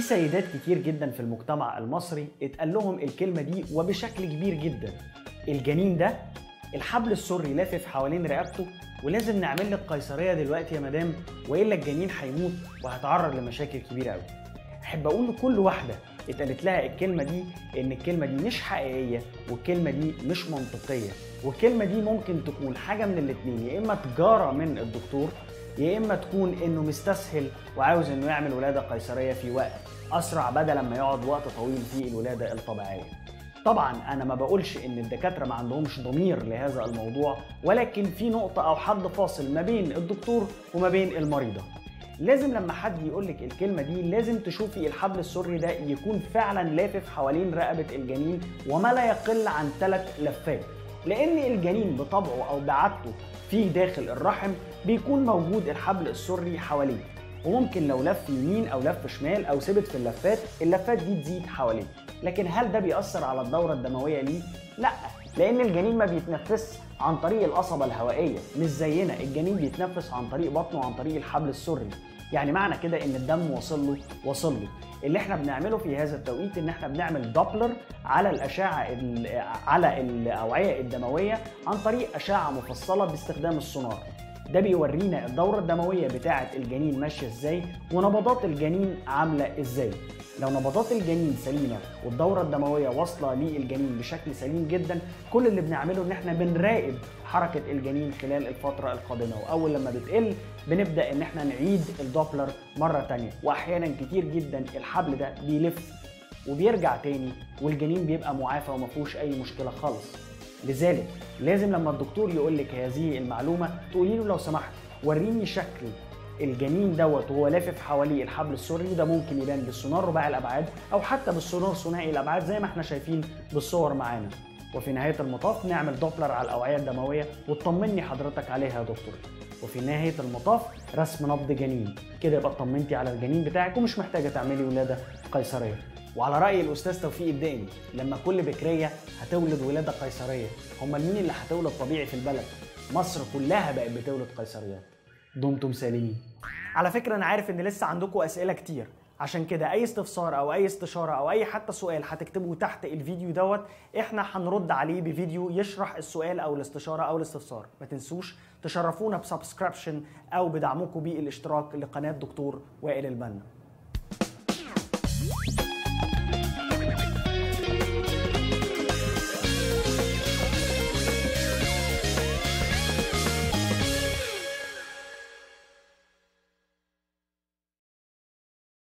سيدات كتير جدا في المجتمع المصري اتقال لهم الكلمة دي وبشكل كبير جدا الجنين ده الحبل السري لافف حوالين رقبته ولازم نعمل لك قيصرية دلوقتي يا مدام وإلا الجنين هيموت وهتعرض لمشاكل كبيرة قوي أحب أقول لكل واحدة اتقالت لها الكلمة دي إن الكلمة دي مش حقيقية والكلمة دي مش منطقية والكلمة دي ممكن تكون حاجة من الاتنين يا إما تجارة من الدكتور يا إما تكون إنه مستسهل وعاوز إنه يعمل ولادة قيصرية في وقت أسرع بدل ما يقعد وقت طويل في الولادة الطبيعية طبعا انا ما بقولش ان الدكاتره ما عندهمش ضمير لهذا الموضوع ولكن في نقطه او حد فاصل ما بين الدكتور وما بين المريضه لازم لما حد يقول لك الكلمه دي لازم تشوفي الحبل السري ده يكون فعلا لافف حوالين رقبه الجنين وما لا يقل عن ثلاث لفات لان الجنين بطبعه او بعادته في داخل الرحم بيكون موجود الحبل السري حواليه وممكن لو لف يمين او لف شمال او ثبت في اللفات اللفات دي تزيد حواليه لكن هل ده بيأثر على الدورة الدموية ليه؟ لا لأن الجنين ما بيتنفس عن طريق القصبة الهوائية مش زينا الجنين بيتنفس عن طريق بطنه وعن طريق الحبل السري يعني معنى كده ان الدم واصل له واصل له اللي احنا بنعمله في هذا التوقيت ان احنا بنعمل دوبلر على الاشعه على الاوعيه الدمويه عن طريق اشعه مفصله باستخدام السونار ده بيورينا الدورة الدموية بتاعة الجنين ماشية ازاي ونبضات الجنين عاملة ازاي لو نبضات الجنين سليمة والدورة الدموية واصلة للجنين بشكل سليم جدا كل اللي بنعمله ان احنا بنراقب حركة الجنين خلال الفترة القادمة واول لما بتقل بنبدأ ان احنا نعيد الدوبلر مرة تانية واحيانا كتير جدا الحبل ده بيلف وبيرجع تاني والجنين بيبقى معافى وما فيهوش اي مشكلة خالص لذلك لازم لما الدكتور يقول لك هذه المعلومه تقولي له لو سمحت وريني شكل الجنين دوت وهو لافف حواليه الحبل السري ده ممكن يبان بالسونار رباعي الابعاد او حتى بالسونار ثنائي الابعاد زي ما احنا شايفين بالصور معانا وفي نهايه المطاف نعمل دوبلر على الاوعيه الدمويه وتطمني حضرتك عليها يا دكتور وفي نهايه المطاف رسم نبض جنين كده يبقى اطمنتي على الجنين بتاعك ومش محتاجه تعملي ولاده قيصريه وعلى راي الاستاذ توفيق الدقني لما كل بكريه هتولد ولاده قيصريه امال مين اللي هتولد طبيعي في البلد مصر كلها بقت بتولد قيصريات دمتم سالمين على فكره انا عارف ان لسه عندكم اسئله كتير عشان كده اي استفسار او اي استشاره او اي حتى سؤال هتكتبه تحت الفيديو دوت احنا هنرد عليه بفيديو يشرح السؤال او الاستشاره او الاستفسار ما تنسوش تشرفونا بسبسكريبشن او بدعمكم بالاشتراك لقناه دكتور وائل البنا